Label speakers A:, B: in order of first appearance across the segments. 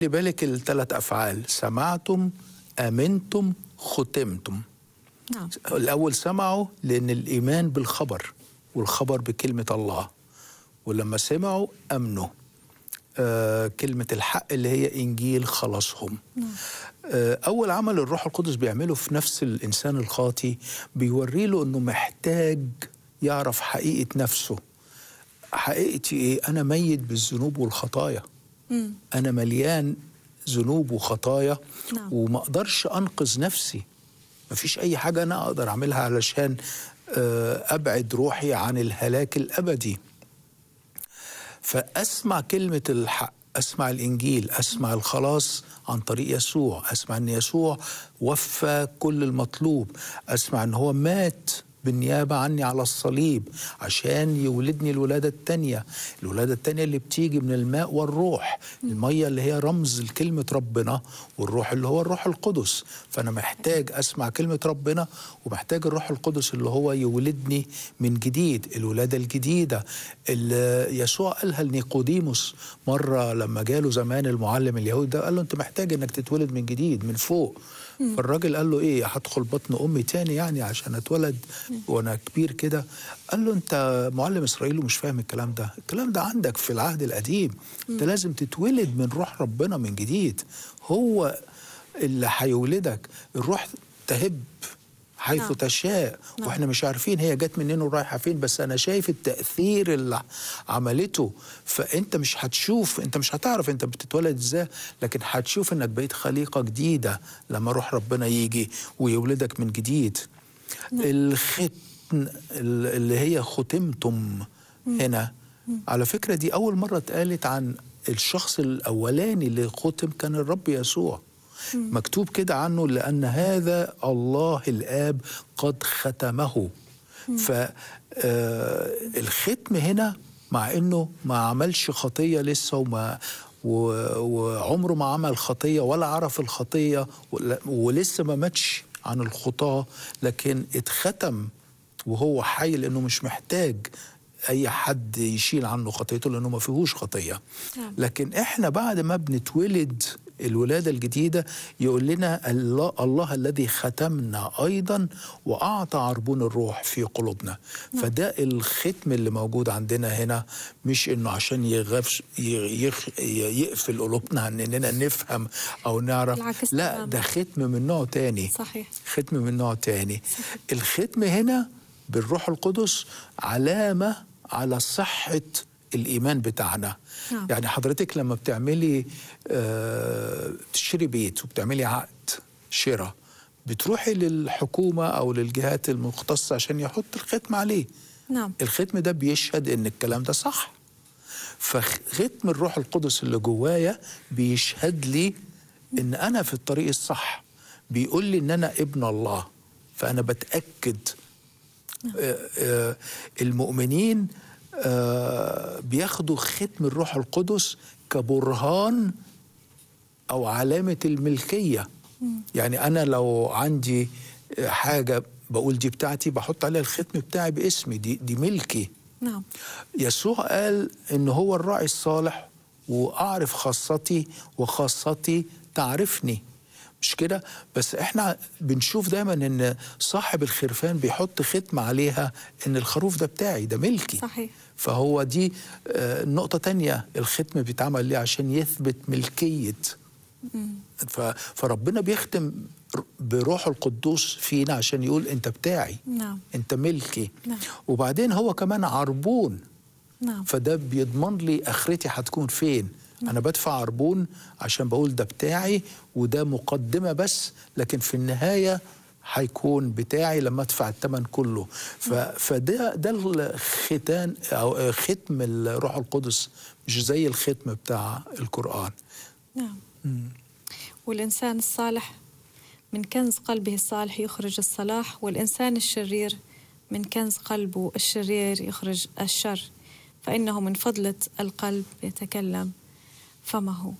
A: خلي بالك الثلاث افعال سمعتم امنتم ختمتم
B: نعم
A: الاول سمعوا لان الايمان بالخبر والخبر بكلمه الله ولما سمعوا امنوا آه كلمه الحق اللي هي انجيل خلاصهم آه اول عمل الروح القدس بيعمله في نفس الانسان الخاطي بيوري له انه محتاج يعرف حقيقه نفسه حقيقتي ايه انا ميت بالذنوب والخطايا
B: مم.
A: انا مليان ذنوب وخطايا
B: نعم.
A: وما اقدرش انقذ نفسي مفيش اي حاجه انا اقدر اعملها علشان آه، ابعد روحي عن الهلاك الابدي فاسمع كلمه الحق اسمع الانجيل اسمع الخلاص عن طريق يسوع اسمع ان يسوع وفى كل المطلوب اسمع ان هو مات بالنيابة عني على الصليب عشان يولدني الولادة التانية الولادة التانية اللي بتيجي من الماء والروح المية اللي هي رمز لكلمة ربنا والروح اللي هو الروح القدس فأنا محتاج أسمع كلمة ربنا ومحتاج الروح القدس اللي هو يولدني من جديد الولادة الجديدة اللي يسوع قالها لنيقوديموس مرة لما جاله زمان المعلم اليهودي ده قال له أنت محتاج إنك تتولد من جديد من فوق فالراجل قال له ايه هدخل بطن امي تاني يعني عشان اتولد وانا كبير كده قال له انت معلم اسرائيل ومش فاهم الكلام ده الكلام ده عندك في العهد القديم انت لازم تتولد من روح ربنا من جديد هو اللي هيولدك الروح تهب حيث
B: نعم.
A: تشاء
B: نعم.
A: واحنا مش عارفين هي جت منين ورايحه فين بس انا شايف التاثير اللي عملته فانت مش هتشوف انت مش هتعرف انت بتتولد ازاي لكن هتشوف انك بقيت خليقه جديده لما روح ربنا يجي ويولدك من جديد الختم ال- اللي هي ختمتم هنا على فكره دي اول مره اتقالت عن الشخص الاولاني اللي ختم كان الرب يسوع مكتوب كده عنه لأن هذا الله الآب قد ختمه فالختم هنا مع أنه ما عملش خطية لسه وما و- وعمره ما عمل خطية ولا عرف الخطية ولا- ولسه ما ماتش عن الخطاة لكن اتختم وهو حي لأنه مش محتاج أي حد يشيل عنه خطيته لأنه ما فيهوش خطية
B: نعم.
A: لكن احنا بعد ما بنتولد الولادة الجديدة يقول لنا الله, الله الذي ختمنا أيضا وأعطى عربون الروح في قلوبنا فده الختم اللي موجود عندنا هنا مش إنه عشان يغفش يخ يقفل قلوبنا عن إننا نفهم أو نعرف
B: بالعكس
A: لا
B: تماماً.
A: ده ختم من نوع تاني
B: صحيح
A: ختم من نوع تاني الختم هنا بالروح القدس علامة على صحة الإيمان بتاعنا
B: نعم.
A: يعني حضرتك لما بتعملي آه تشتري بيت وبتعملي عقد شراء بتروحي للحكومة أو للجهات المختصة عشان يحط الختم عليه
B: نعم
A: الختم ده بيشهد ان الكلام ده صح فختم الروح القدس اللي جوايا بيشهد لي ان انا في الطريق الصح بيقول لي ان انا ابن الله فانا بتاكد آه، آه، المؤمنين آه، بياخدوا ختم الروح القدس كبرهان او علامه الملكيه يعني انا لو عندي حاجه بقول دي بتاعتي بحط عليها الختم بتاعي باسمي دي دي ملكي
B: نعم
A: يسوع قال ان هو الراعي الصالح واعرف خاصتي وخاصتي تعرفني مش كده بس احنا بنشوف دايما ان صاحب الخرفان بيحط ختم عليها ان الخروف ده بتاعي ده ملكي
B: صحيح
A: فهو دي آه، نقطة تانية الختم بيتعمل ليه عشان يثبت ملكية ف- فربنا بيختم ر- بروح القدوس فينا عشان يقول انت بتاعي
B: نعم
A: انت ملكي
B: نعم.
A: وبعدين هو كمان عربون
B: نعم
A: فده بيضمن لي اخرتي هتكون فين انا بدفع عربون عشان بقول ده بتاعي وده مقدمه بس لكن في النهايه هيكون بتاعي لما ادفع الثمن كله ف... فده ده الختان او ختم الروح القدس مش زي الختم بتاع القران
B: نعم والإنسان الصالح من كنز قلبه الصالح يخرج الصلاح والإنسان الشرير من كنز قلبه الشرير يخرج الشر فإنه من فضلة القلب يتكلم فمه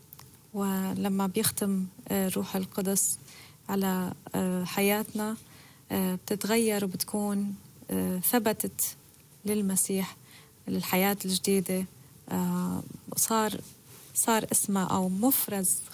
B: ولما بيختم آه، روح القدس على آه، حياتنا آه، بتتغير وبتكون آه، ثبتت للمسيح للحياة الجديدة آه، صار صار اسمها أو مفرز